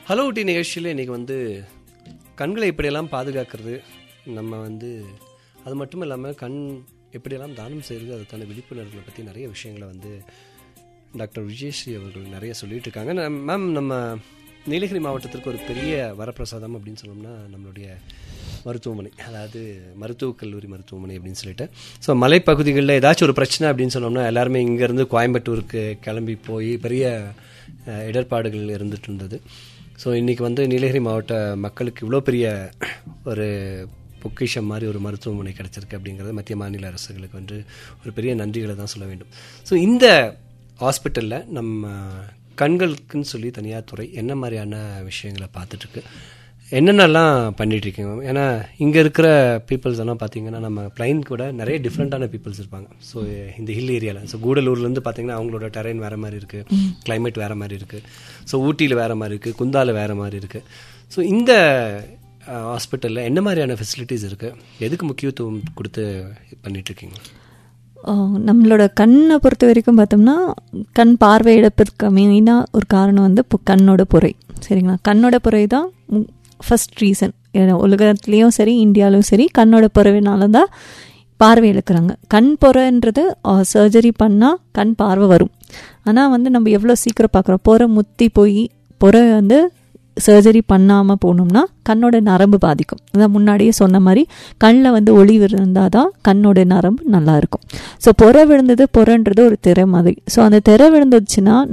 hello ஊட்டி நிகழ்ச்சியில் இன்றைக்கி வந்து கண்களை எப்படியெல்லாம் பாதுகாக்கிறது நம்ம வந்து அது மட்டும் இல்லாமல் கண் எப்படியெல்லாம் தானம் செய்கிறது அதுக்கான விழிப்புணர்வுகளை பற்றி நிறைய விஷயங்களை வந்து டாக்டர் விஜயஸ்ரீ அவர்கள் நிறைய சொல்லிட்டு இருக்காங்க நம்- மேம் நம்ம நீலகிரி மாவட்டத்திற்கு ஒரு பெரிய வரப்பிரசாதம் அப்படின்னு சொன்னோம்னா நம்மளுடைய மருத்துவமனை அதாவது மருத்துவக் கல்லூரி மருத்துவமனை அப்படின்னு சொல்லிட்டு ஸோ மலைப்பகுதிகளில் ஏதாச்சும் ஒரு பிரச்சனை அப்படின்னு சொன்னோம்னா எல்லாருமே இங்கேருந்து கோயம்புத்தூருக்கு கிளம்பி போய் பெரிய அஹ், இடர்பாடுகள் இருந்துட்டு இருந்தது ஸோ இன்றைக்கி வந்து நீலகிரி மாவட்ட மக்களுக்கு இவ்வளோ பெரிய ஒரு பொக்கிஷம் மாதிரி ஒரு மருத்துவமனை கிடச்சிருக்கு அப்படிங்கிறது மத்திய மாநில அரசுகளுக்கு வந்து ஒரு பெரிய நன்றிகளை தான் சொல்ல வேண்டும் ஸோ இந்த ஹாஸ்பிட்டலில் நம்ம கண்களுக்குன்னு சொல்லி தனியார் துறை என்ன மாதிரியான விஷயங்களை பார்த்துட்ருக்கு என்னென்னலாம் பண்ணிட்டு இருக்கீங்க மேம் ஏன்னா இங்கே இருக்கிற பீப்புள்ஸ் எல்லாம் பார்த்தீங்கன்னா நம்ம பிளைன் கூட நிறைய டிஃப்ரெண்ட்டான பீப்புள்ஸ் இருப்பாங்க ஸோ இந்த ஹில் ஏரியாவில் ஸோ கூடலூர்லேருந்து பார்த்தீங்கன்னா அவங்களோட டெரைன் வேறு மாதிரி இருக்குது climate வேறு மாதிரி இருக்குது ஸோ ஊட்டியில் வேறு மாதிரி இருக்குது குந்தால வேறு மாதிரி இருக்குது ஸோ இந்த ஹாஸ்பிட்டலில் என்ன மாதிரியான ஃபெசிலிட்டிஸ் இருக்குது எதுக்கு முக்கியத்துவம் கொடுத்து பண்ணிட்டு இருக்கீங்க ஆஹ் நம்மளோட கண்ணை பொறுத்த வரைக்கும் பார்த்தோம்னா கண் பார்வை இழப்பதற்கு மெயினாக ஒரு காரணம் வந்து இப்போ கண்ணோட புரை சரிங்களா கண்ணோட புரை தான் ஃபஸ்ட் ரீசன் உலகத்துலேயும் சரி இந்தியாவிலும் சரி கண்ணோட புறவினால தான் பார்வை இழக்கிறாங்க கண் புறன்றது சர்ஜரி பண்ணால் கண் பார்வை வரும் ஆனால் வந்து நம்ம எவ்வளோ சீக்கிரம் பார்க்குறோம் புற முத்தி போய் புற வந்து சர்ஜரி பண்ணாமல் போனோம்னா கண்ணோட நரம்பு பாதிக்கும் அதான் முன்னாடியே சொன்ன மாதிரி கண்ணில் வந்து ஒளி இருந்தால் தான் கண்ணோட நரம்பு நல்லா இருக்கும் ஸோ புற விழுந்தது புறன்றது ஒரு திரை மாதிரி ஸோ அந்த திரை விழுந்துச்சுன்னா